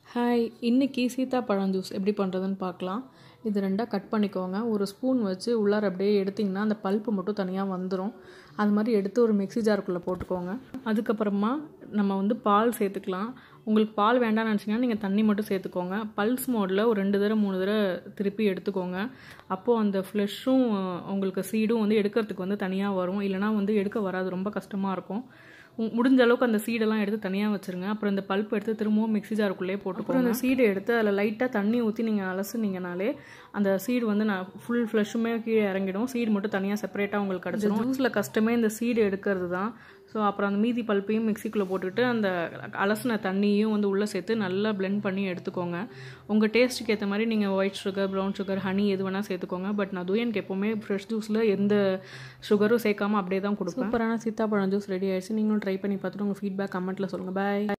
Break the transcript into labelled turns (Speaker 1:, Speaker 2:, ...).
Speaker 1: hi இன்றைக்கி சீத்தாப்பழம் juice எப்படி பண்ணுறதுன்னு பார்க்கலாம் இது ரெண்டாக கட் பண்ணிக்கோங்க ஒரு ஸ்பூன் வச்சு உள்ளார அப்படியே எடுத்திங்கன்னா அந்த பல்ப்பு மட்டும் தனியாக வந்துடும் அது மாதிரி எடுத்து ஒரு மிக்ஸி ஜாருக்குள்ளே போட்டுக்கோங்க அதுக்கப்புறமா நம்ம வந்து பால் சேர்த்துக்கலாம் உங்களுக்கு பால் வேண்டாம்னு நினச்சிங்கன்னா நீங்கள் தண்ணி மட்டும் சேர்த்துக்கோங்க பல்ஸ் மோடில் ஒரு ரெண்டு தடவை மூணு தடவை திருப்பி எடுத்துக்கோங்க அப்போது அந்த ஃப்ளெஷ்ஷும் உங்களுக்கு சீடும் வந்து எடுக்கிறதுக்கு வந்து தனியாக வரும் இல்லைனா வந்து எடுக்க வராது ரொம்ப கஷ்டமாக இருக்கும் உ- முடிஞ்ச அளவுக்கு அந்த சீடெல்லாம் எடுத்து தனியாக வச்சுருங்க அப்புறம் இந்த பல்ப் எடுத்து திரும்பவும் மிக்ஸி ஜாருக்குள்ளேயே போட்டுக்கோங்க அந்த சீடை எடுத்து அதில் லைட்டாக தண்ணி ஊற்றி நீங்கள் அலசுனீங்கனாலே அந்த சீடு வந்து நான் ஃபுல் ஃப்ளஷுமே கீழே இறங்கிடும் சீடு மட்டும் தனியாக செப்பரேட்டாக உங்களுக்கு கிடச்சிடும் ஜூஸில் கஷ்டமே இந்த சீடு எடுக்கிறது தான் ஸோ அப்புறம் அந்த மீதி பல்ப்பையும் மிக்சிக்குள்ளே போட்டுட்டு அந்த அலசின தண்ணியும் வந்து உள்ளே சேர்த்து நல்லா blend பண்ணி எடுத்துக்கோங்க உங்கள் டேஸ்ட்டுக்கு ஏற்ற மாதிரி நீங்கள் white sugar brown sugar honey எது வேணால் சேர்த்துக்கோங்க பட் நான் துயனுக்கு எப்போவுமே ஃப்ரெஷ் ஜூஸில் எந்த சுகரும் சேர்க்காம அப்படியே தான் கொடுப்பேன் சூப்பரான சீத்தாப்பழம் ஜூஸ் ரெடி ஆயிடுச்சு நீங்களும் ட்ரை பண்ணி பார்த்துட்டு உங்கள் ஃபீட்பேக் கமெண்ட்டில் சொல்லுங்கள் பாய்